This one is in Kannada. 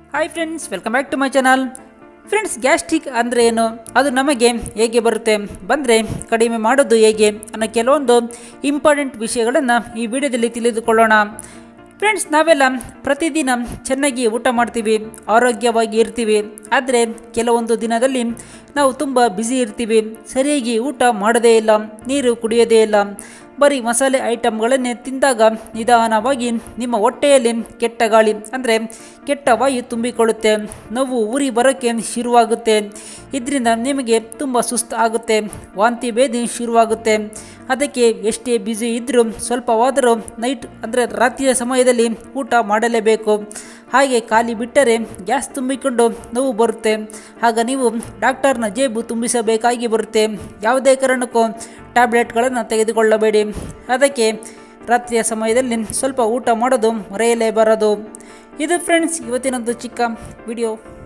hi friends welcome back to my channel friends gastric ಅಂದರೆ ಏನು ಅದು ನಮಗೆ ಹೇಗೆ ಬರುತ್ತೆ ಬಂದರೆ ಕಡಿಮೆ ಮಾಡೋದು ಹೇಗೆ ಅನ್ನೋ ಕೆಲವೊಂದು ಇಂಪಾರ್ಟೆಂಟ್ ವಿಷಯಗಳನ್ನು ಈ ವಿಡಿಯೋದಲ್ಲಿ ತಿಳಿದುಕೊಳ್ಳೋಣ ಫ್ರೆಂಡ್ಸ್ ನಾವೆಲ್ಲ ಪ್ರತಿದಿನ ಚೆನ್ನಾಗಿ ಊಟ ಮಾಡ್ತೀವಿ ಆರೋಗ್ಯವಾಗಿ ಇರ್ತೀವಿ ಆದರೆ ಕೆಲವೊಂದು ದಿನದಲ್ಲಿ ನಾವು ತುಂಬ ಬ್ಯುಸಿ ಇರ್ತೀವಿ ಸರಿಯಾಗಿ ಊಟ ಮಾಡೋದೇ ಇಲ್ಲ ನೀರು ಕುಡಿಯೋದೇ ಇಲ್ಲ ಬರೀ ಮಸಾಲೆ ಐಟಮ್ಗಳನ್ನೇ ತಿಂದಾಗ ನಿಧಾನವಾಗಿ ನಿಮ್ಮ ಹೊಟ್ಟೆಯಲ್ಲಿ ಕೆಟ್ಟ ಗಾಳಿ ಅಂದರೆ ಕೆಟ್ಟ ವಾಯು ತುಂಬಿಕೊಳ್ಳುತ್ತೆ ನೋವು ಉರಿ ಬರೋಕ್ಕೆ ಶುರುವಾಗುತ್ತೆ ಇದರಿಂದ ನಿಮಗೆ ತುಂಬ ಸುಸ್ತು ಆಗುತ್ತೆ ವಾಂತಿ ಭೇದಿ ಶುರುವಾಗುತ್ತೆ ಅದಕ್ಕೆ ಎಷ್ಟೇ ಬ್ಯುಸಿ ಇದ್ದರೂ ಸ್ವಲ್ಪವಾದರೂ ನೈಟ್ ಅಂದರೆ ರಾತ್ರಿಯ ಸಮಯದಲ್ಲಿ ಊಟ ಮಾಡಲೇಬೇಕು ಹಾಗೆ ಖಾಲಿ ಬಿಟ್ಟರೆ ಗ್ಯಾಸ್ ತುಂಬಿಕೊಂಡು ನೋವು ಬರುತ್ತೆ ಆಗ ನೀವು ಡಾಕ್ಟರ್ನ ಜೇಬು ತುಂಬಿಸಬೇಕಾಗಿ ಬರುತ್ತೆ ಯಾವುದೇ ಕಾರಣಕ್ಕೂ ಟ್ಯಾಬ್ಲೆಟ್ಗಳನ್ನು ತೆಗೆದುಕೊಳ್ಳಬೇಡಿ ಅದಕ್ಕೆ ರಾತ್ರಿಯ ಸಮಯದಲ್ಲಿ ಸ್ವಲ್ಪ ಊಟ ಮಾಡೋದು ಮರೆಯಲೇಬಾರದು ಇದು ಫ್ರೆಂಡ್ಸ್ ಇವತ್ತಿನೊಂದು ಚಿಕ್ಕ ವಿಡಿಯೋ